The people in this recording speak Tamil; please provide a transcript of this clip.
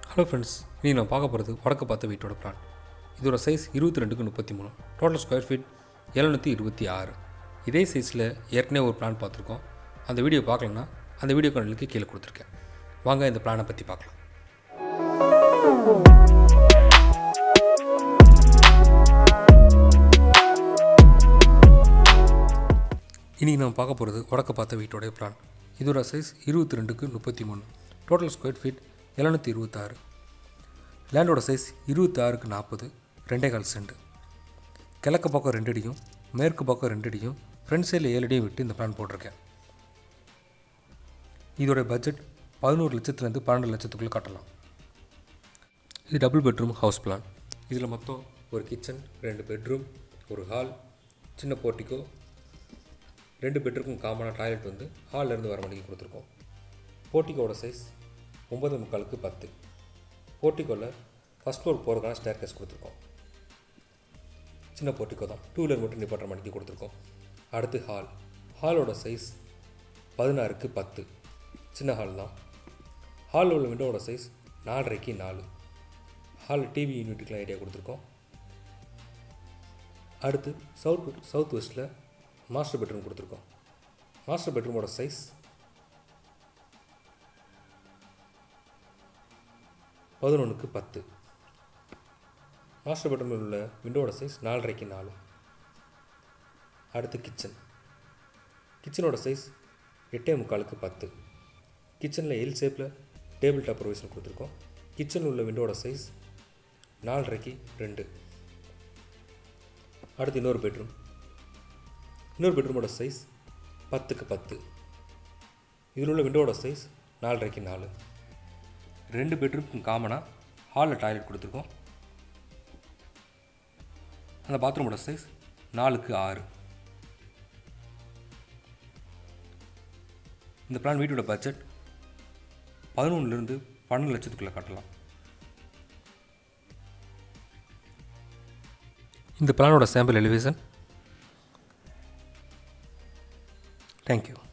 ஹலோ ஃப்ரெண்ட்ஸ் இனி நான் பார்க்க போகிறது வடக்கு பார்த்த வீட்டோட பிளான் இதோட சைஸ் இருபத்தி ரெண்டுக்கு முப்பத்தி மூணு டோட்டல் ஸ்கொயர் ஃபீட் எழுநூற்றி இருபத்தி ஆறு இதே சைஸில் ஏற்கனவே ஒரு பிளான் பார்த்துருக்கோம் அந்த வீடியோ பார்க்கலன்னா அந்த வீடியோ கணலுக்கு கீழே கொடுத்துருக்கேன் வாங்க இந்த பிளானை பற்றி பார்க்கலாம் இன்றைக்கி நம்ம பார்க்க போகிறது வடக்க பார்த்த வீட்டோடைய பிளான் இதோட சைஸ் இருபத்தி ரெண்டுக்கு முப்பத்தி மூணு டோட்டல் ஸ்கொயர் ஃபீட் எழுநூற்றி இருபத்தாறு லேண்டோட சைஸ் இருபத்தி ஆறுக்கு நாற்பது ரெண்டே கால் சென்ட் கிழக்கு பக்கம் ரெண்டு அடியும் மேற்கு பக்கம் ரெண்டு அடியும் ஃப்ரண்ட் சைடில் ஏழு அடியும் விட்டு இந்த பிளான் போட்டிருக்கேன் இதோட பட்ஜெட் பதினோரு லட்சத்துலேருந்து பன்னெண்டு லட்சத்துக்குள்ளே கட்டலாம் இது டபுள் பெட்ரூம் ஹவுஸ் பிளான் இதில் மொத்தம் ஒரு கிச்சன் ரெண்டு பெட்ரூம் ஒரு ஹால் சின்ன போர்ட்டிக்கோ ரெண்டு பெட்ரூமுக்கும் காமனாக டாய்லெட் வந்து ஹால்ல இருந்து வர மணிக்கு கொடுத்துருக்கோம் போர்ட்டிக்கோட சைஸ் ஒன்பது முக்காலுக்கு பத்து போர்ட்டிக்கோவில் ஃபஸ்ட் ஃப்ளோர் போகிறதுக்கான ஸ்டேர் கேஸ் கொடுத்துருக்கோம் சின்ன போர்ட்டிக்கோ தான் டூ வீலர் மட்டும் நிப்பாட்டுற மணிக்கு கொடுத்துருக்கோம் அடுத்து ஹால் ஹாலோட சைஸ் பதினாறுக்கு பத்து சின்ன ஹால் தான் ஹாலில் உள்ள விண்டோவோட சைஸ் நாலரைக்கு நாலு ஹால் டிவி யூனிட்டுக்கெலாம் ஏரியா கொடுத்துருக்கோம் அடுத்து சவுத் சவுத் வெஸ்ட்டில் மாஸ்டர் பெட்ரூம் கொடுத்துருக்கோம் மாஸ்டர் பெட்ரூமோட சைஸ் பதினொன்றுக்கு பத்து மாஸ்டர் பெட்ரூமில் உள்ள விண்டோட சைஸ் நாலரைக்கு நாலு அடுத்து கிச்சன் கிச்சனோட சைஸ் எட்டே முக்காலுக்கு பத்து கிச்சனில் எல் ஷேப்பில் டேபிள் டாப் ப்ரொவிஷன் கொடுத்துருக்கோம் கிச்சனில் உள்ள விண்டோட சைஸ் நாலரைக்கு ரெண்டு அடுத்து இன்னொரு பெட்ரூம் இன்னொரு பெட்ரூமோட சைஸ் பத்துக்கு பத்து இதில் உள்ள விண்டோவோட சைஸ் நாலரைக்கு நாலு ரெண்டு பெட்ரூமுக்கும் காமனாக ஹாலில் டாய்லெட் கொடுத்துருக்கோம் அந்த பாத்ரூமோட சைஸ் நாலுக்கு ஆறு இந்த பிளான் வீட்டோட பட்ஜெட் பதினொன்றுலேருந்து பன்னெண்டு லட்சத்துக்குள்ளே கட்டலாம் இந்த பிளானோட சாம்பிள் எலிவேஷன் தேங்க்யூ